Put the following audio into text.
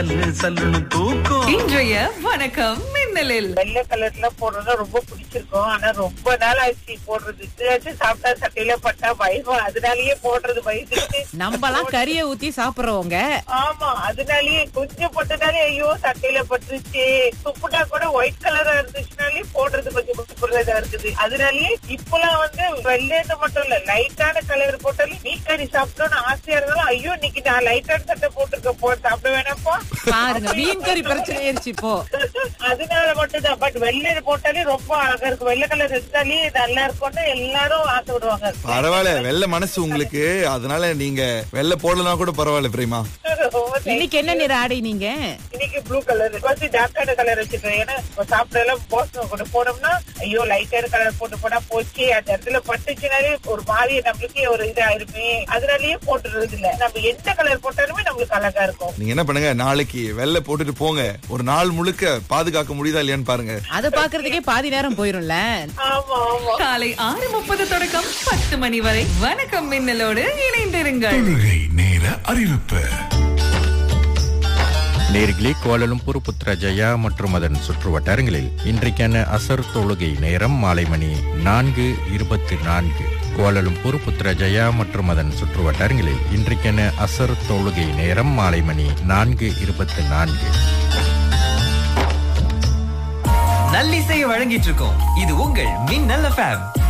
சல்லு சல்லுன்னு தூக்கும் இன்றைய வணக்கம் மின்னலில் வெள்ளை கலர்ல போடுறது ரொம்ப பிடிச்சிருக்கும் ஆனா ரொம்ப நாள் ஆச்சு போடுறது இதுலாச்சும் சாப்பிட்டா சட்டையில பட்டா பயம் அதனாலயே போடுறது பயந்துட்டு நம்மலாம் கறிய ஊத்தி சாப்பிடுறவங்க ஆமா அதனாலயே கொஞ்சம் போட்டதாலே ஐயோ சட்டையில பட்டுருச்சு துப்புட்டா கூட ஒயிட் கலரா இருந்துச்சுனாலே போடுறது கொஞ்சம் புறதா இருக்குது அதனாலயே இப்பெல்லாம் வந்து வெள்ளைன்னு மட்டும் இல்ல லைட்டான கலர் போட்டாலும் மீன் கறி சாப்பிட்டோம்னு ஆசையா இருந்தாலும் ஐயோ இன்னைக்கு நான் லைட்டான சட்டை போட்டிருக்க போ சாப்பிட வேணாப்பா பாருங்க மீன் கறி பிரச்சனை ஆயிருச்சு இப்போ அதனால மட்டும்தான் பட் வெள்ளை போட்டாலே ரொம்ப அழகா இருக்கும் வெள்ளை கலர் இருந்தாலே நல்லா இருக்கும்னு எல்லாரும் ஆசைப்படுவாங்க பரவாயில்ல வெள்ளை மனசு உங்களுக்கு அதனால நீங்க வெள்ளை போடலனா கூட பரவாயில்ல பிரேமா ரொம்ப thank இன்னைக்கு என்ன நிற ஆடை நீங்க இன்னைக்கு ப்ளூ கலர் ஃபர்ஸ்ட் டார்க்கான கலர் வச்சிருக்கேன் ஏன்னா இப்ப சாப்பிட எல்லாம் போஸ் கொண்டு போனோம்னா ஐயோ லைட்டான கலர் போட்டு போனா போச்சு அந்த இடத்துல பட்டுச்சுனாலே ஒரு மாதிரி நம்மளுக்கே ஒரு இதாயிருமே அதனாலயே போட்டுறது இல்ல நம்ம எந்த கலர் போட்டாலுமே நம்மளுக்கு அழகா இருக்கும் நீங்க என்ன பண்ணுங்க நாளைக்கு வெள்ளை போட்டுட்டு போங்க ஒரு நாள் முழுக்க பாதுகாக்க முடியுதா இல்லையான்னு பாருங்க அத பாக்குறதுக்கே பாதி நேரம் போயிரும்ல ஆமா ஆமா காலை ஆறு முப்பது தொடக்கம் பத்து மணி வரை வணக்கம் மின்னலோடு இணைந்திருங்கள் தொழுகை நேர அறிவிப்பு நேர்களே கோலலும்பூர் புத்ரஜயா மற்றும் அதன் சுற்று வட்டாரங்களில் இன்றைக்கான அசர் தொழுகை நேரம் மாலை மணி நான்கு இருபத்தி நான்கு கோலலும்பூர் புத்ரஜயா மற்றும் அதன் சுற்று வட்டாரங்களில் இன்றைக்கான அசர் தொழுகை நேரம் மாலை மணி நான்கு இருபத்தி நான்கு நல்லிசையை வழங்கிட்டு இருக்கோம் இது உங்கள் மின்னல் எஃப்எம்